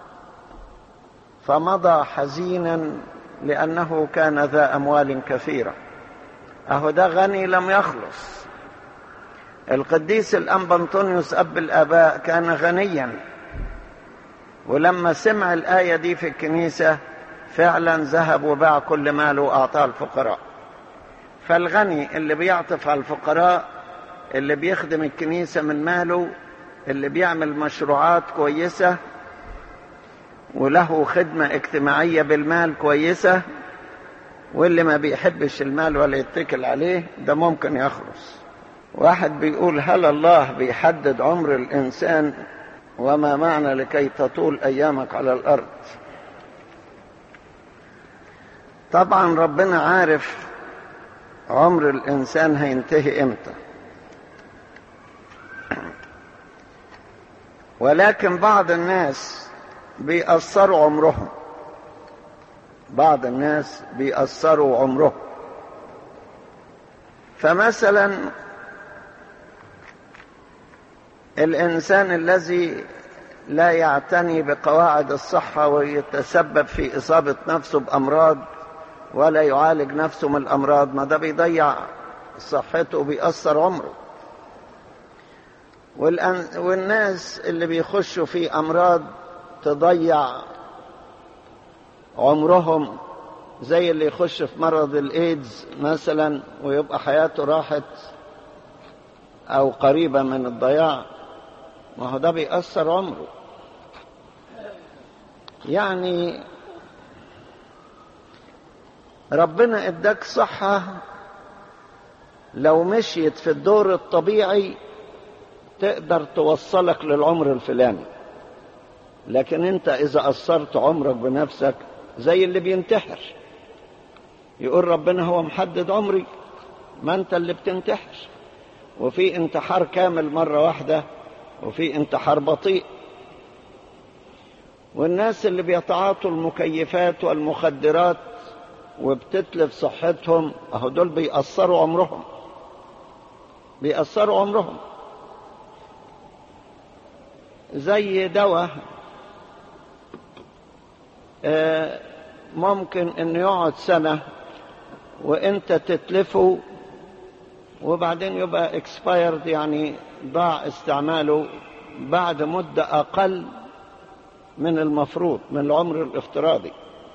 فمضى حزينا لأنه كان ذا أموال كثيرة أهو ده غني لم يخلص القديس الأنبا أنطونيوس أب الآباء كان غنيا ولما سمع الآية دي في الكنيسة فعلا ذهب وباع كل ماله وأعطاه الفقراء فالغني اللي بيعطف على الفقراء اللي بيخدم الكنيسة من ماله اللي بيعمل مشروعات كويسة وله خدمة اجتماعية بالمال كويسة واللي ما بيحبش المال ولا يتكل عليه ده ممكن يخلص واحد بيقول هل الله بيحدد عمر الإنسان وما معنى لكي تطول أيامك على الأرض طبعا ربنا عارف عمر الإنسان هينتهي إمتى ولكن بعض الناس بيأثروا عمرهم بعض الناس بيأثروا عمرهم فمثلا الإنسان الذي لا يعتني بقواعد الصحة ويتسبب في إصابة نفسه بأمراض ولا يعالج نفسه من الأمراض ما ده بيضيع صحته وبيأثر عمره والناس اللي بيخشوا في أمراض تضيع عمرهم زي اللي يخش في مرض الإيدز مثلا ويبقى حياته راحت أو قريبة من الضياع ما هو ده بيأثر عمره يعني ربنا اداك صحة لو مشيت في الدور الطبيعي تقدر توصلك للعمر الفلاني لكن انت اذا قصرت عمرك بنفسك زي اللي بينتحر يقول ربنا هو محدد عمري ما انت اللي بتنتحر وفي انتحار كامل مرة واحدة وفي انتحار بطيء والناس اللي بيتعاطوا المكيفات والمخدرات وبتتلف صحتهم اهو دول بيأثروا عمرهم بيأثروا عمرهم زي دواء ممكن انه يقعد سنة وانت تتلفه وبعدين يبقى expired يعني ضاع استعماله بعد مدة أقل من المفروض من العمر الافتراضي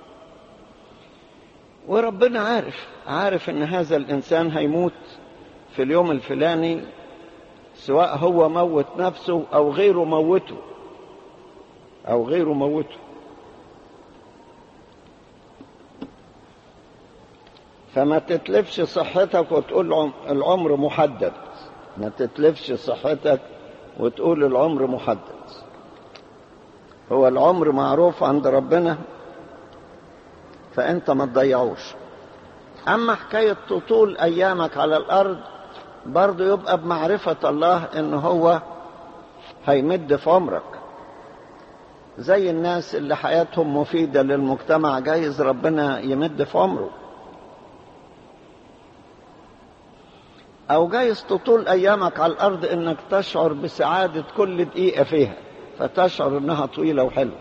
وربنا عارف عارف ان هذا الانسان هيموت في اليوم الفلاني سواء هو موت نفسه او غيره موته او غيره موته فما تتلفش صحتك وتقول العمر محدد ما تتلفش صحتك وتقول العمر محدد هو العمر معروف عند ربنا فانت ما تضيعوش اما حكاية تطول ايامك على الارض برضه يبقى بمعرفة الله ان هو هيمد في عمرك زي الناس اللي حياتهم مفيدة للمجتمع جايز ربنا يمد في عمره او جايز تطول ايامك على الارض انك تشعر بسعادة كل دقيقة فيها فتشعر انها طويلة وحلوة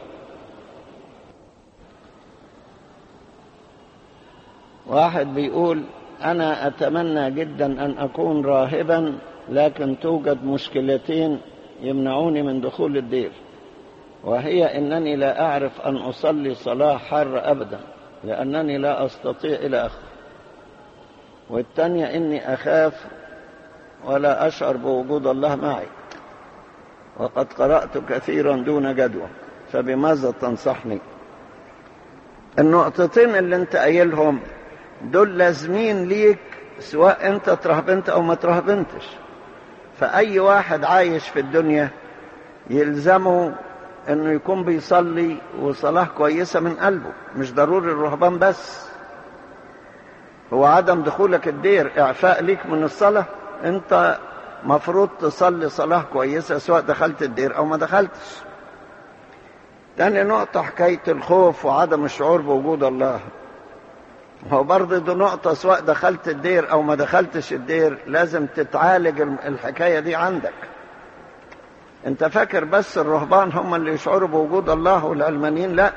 واحد بيقول انا اتمنى جدا ان اكون راهبا لكن توجد مشكلتين يمنعوني من دخول الدير وهي انني لا اعرف ان اصلي صلاة حر ابدا لانني لا استطيع الى اخره والثانية اني اخاف ولا اشعر بوجود الله معي وقد قرأت كثيرا دون جدوى فبماذا تنصحني النقطتين اللي انت قايلهم دول لازمين ليك سواء انت ترهبنت او ما ترهبنتش فاي واحد عايش في الدنيا يلزمه انه يكون بيصلي وصلاة كويسة من قلبه مش ضروري الرهبان بس هو عدم دخولك الدير اعفاء ليك من الصلاة انت مفروض تصلي صلاة كويسة سواء دخلت الدير او ما دخلتش تاني نقطة حكاية الخوف وعدم الشعور بوجود الله هو برضه دي نقطة سواء دخلت الدير أو ما دخلتش الدير لازم تتعالج الحكاية دي عندك أنت فاكر بس الرهبان هم اللي يشعروا بوجود الله والعلمانيين لا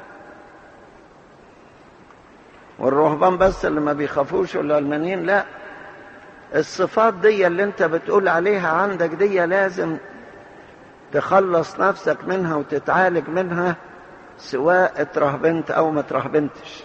والرهبان بس اللي ما بيخافوش والعلمانيين لا الصفات دي اللي انت بتقول عليها عندك دي لازم تخلص نفسك منها وتتعالج منها سواء اترهبنت او ما اترهبنتش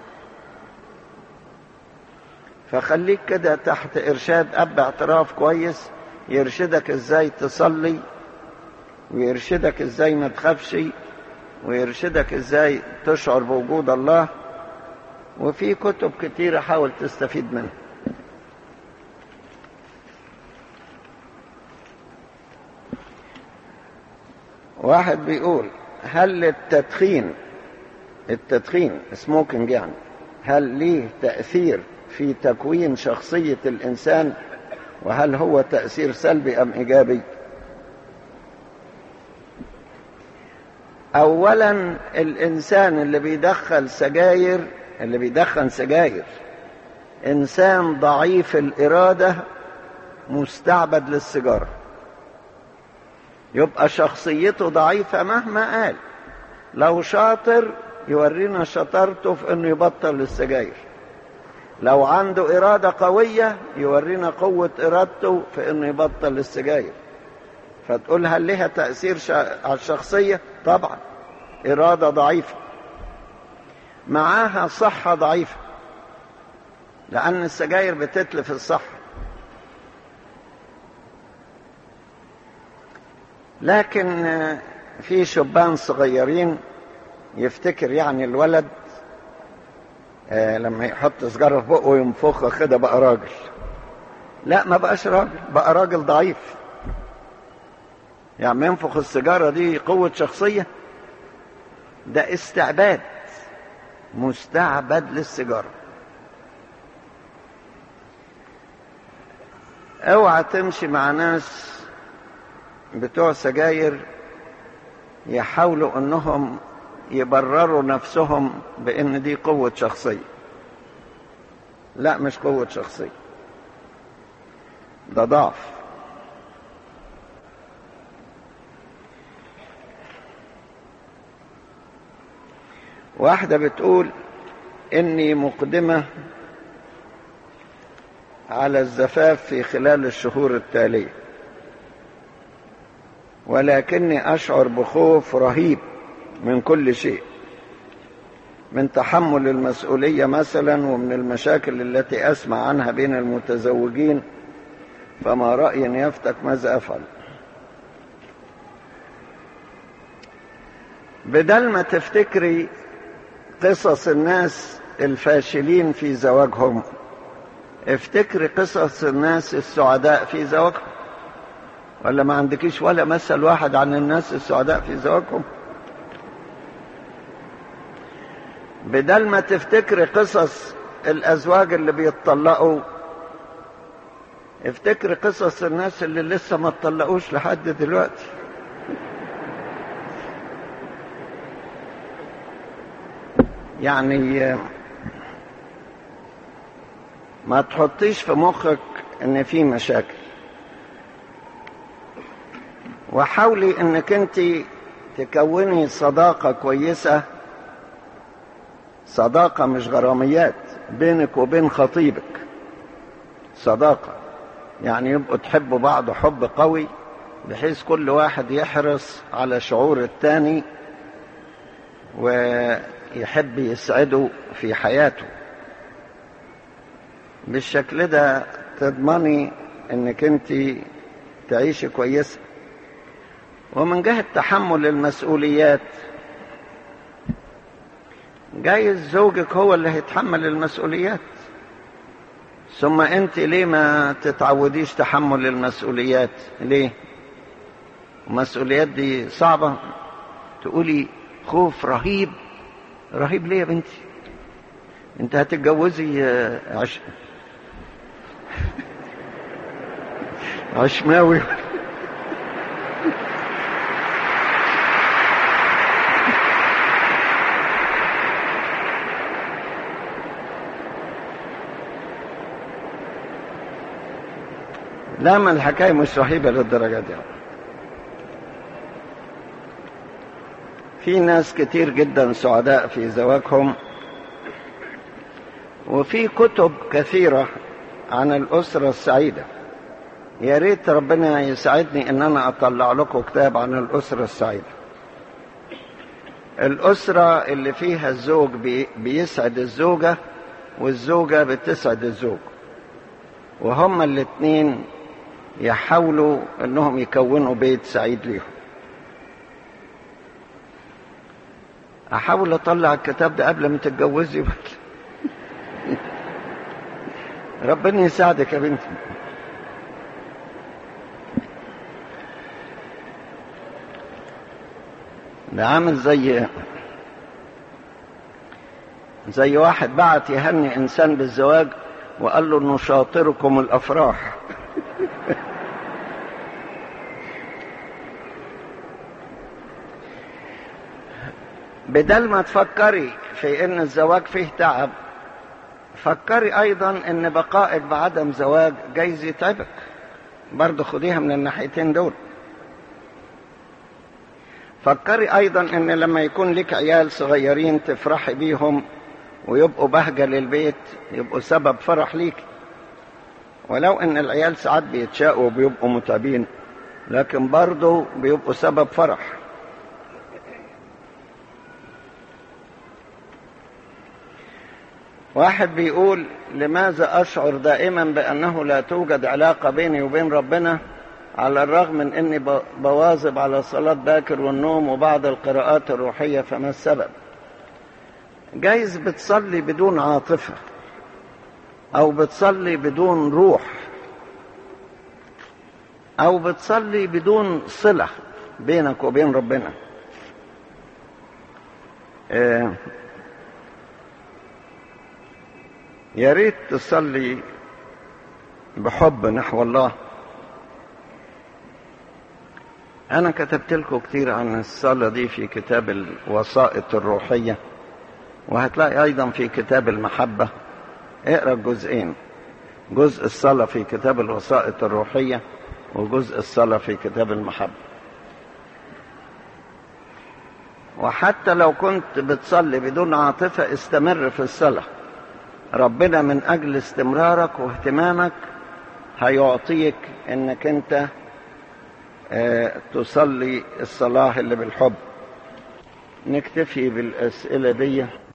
فخليك كده تحت ارشاد اب اعتراف كويس يرشدك ازاي تصلي ويرشدك ازاي ما تخافش ويرشدك ازاي تشعر بوجود الله وفي كتب كتيرة حاول تستفيد منها واحد بيقول هل التدخين التدخين سموكينج يعني هل ليه تأثير في تكوين شخصية الإنسان وهل هو تأثير سلبي أم إيجابي أولا الإنسان اللي بيدخل سجاير اللي بيدخن سجاير إنسان ضعيف الإرادة مستعبد للسيجارة يبقى شخصيته ضعيفة مهما قال لو شاطر يورينا شطارته في انه يبطل السجاير لو عنده إرادة قوية يورينا قوة إرادته في انه يبطل السجاير فتقول هل لها تأثير على الشخصية طبعا إرادة ضعيفة معاها صحة ضعيفة لأن السجاير بتتلف الصحة لكن في شبان صغيرين يفتكر يعني الولد لما يحط سجارة في بقه وينفخها كده بقى راجل لا ما بقاش راجل بقى راجل ضعيف يعني ينفخ السيجارة دي قوة شخصية ده استعباد مستعبد للسيجارة اوعى تمشي مع ناس بتوع سجاير يحاولوا انهم يبرروا نفسهم بان دي قوة شخصية لا مش قوة شخصية ده ضعف واحدة بتقول إني مقدمة على الزفاف في خلال الشهور التالية ولكني أشعر بخوف رهيب من كل شيء من تحمل المسؤولية مثلا ومن المشاكل التي أسمع عنها بين المتزوجين فما رأي يفتك ماذا أفعل بدل ما تفتكري قصص الناس الفاشلين في زواجهم افتكري قصص الناس السعداء في زواجهم ولا ما عندكيش ولا مثل واحد عن الناس السعداء في زواجهم بدل ما تفتكري قصص الازواج اللي بيتطلقوا افتكري قصص الناس اللي لسه ما اتطلقوش لحد دلوقتي يعني ما تحطيش في مخك ان في مشاكل وحاولي انك انت تكوني صداقة كويسة صداقة مش غراميات بينك وبين خطيبك صداقة يعني يبقوا تحبوا بعض حب قوي بحيث كل واحد يحرص على شعور التاني ويحب يسعده في حياته بالشكل ده تضمني انك انت تعيشي كويسة ومن جهة تحمل المسؤوليات جايز زوجك هو اللي هيتحمل المسؤوليات ثم انت ليه ما تتعوديش تحمل المسؤوليات ليه المسؤوليات دي صعبة تقولي خوف رهيب رهيب ليه يا بنتي انت هتتجوزي عش... عشماوي لا ما الحكاية مش رهيبة للدرجة دي في ناس كتير جدا سعداء في زواجهم وفي كتب كثيرة عن الأسرة السعيدة يا ريت ربنا يساعدني ان انا اطلع لكم كتاب عن الأسرة السعيدة الأسرة اللي فيها الزوج بي بيسعد الزوجة والزوجة بتسعد الزوج وهما الاتنين يحاولوا انهم يكونوا بيت سعيد ليهم احاول اطلع الكتاب ده قبل ما تتجوزي ربنا يساعدك يا بنتي ده عامل زي زي واحد بعت يهني انسان بالزواج وقال له نشاطركم الافراح بدل ما تفكري في ان الزواج فيه تعب فكري ايضا ان بقائك بعدم زواج جايز يتعبك برضه خديها من الناحيتين دول فكري ايضا ان لما يكون لك عيال صغيرين تفرحي بيهم ويبقوا بهجة للبيت يبقوا سبب فرح ليك ولو ان العيال ساعات بيتشاقوا وبيبقوا متعبين لكن برضه بيبقوا سبب فرح واحد بيقول لماذا أشعر دائما بأنه لا توجد علاقة بيني وبين ربنا على الرغم من أني بواظب على صلاة باكر والنوم وبعض القراءات الروحية فما السبب جايز بتصلي بدون عاطفة أو بتصلي بدون روح أو بتصلي بدون صلة بينك وبين ربنا آه يا ريت تصلي بحب نحو الله أنا كتبت لكم كتير عن الصلاة دي في كتاب الوسائط الروحية وهتلاقي أيضا في كتاب المحبة اقرأ الجزئين جزء الصلاة في كتاب الوسائط الروحية وجزء الصلاة في كتاب المحبة وحتى لو كنت بتصلي بدون عاطفة استمر في الصلاة ربنا من أجل استمرارك واهتمامك هيعطيك انك انت اه تصلي الصلاة اللي بالحب نكتفي بالأسئلة دي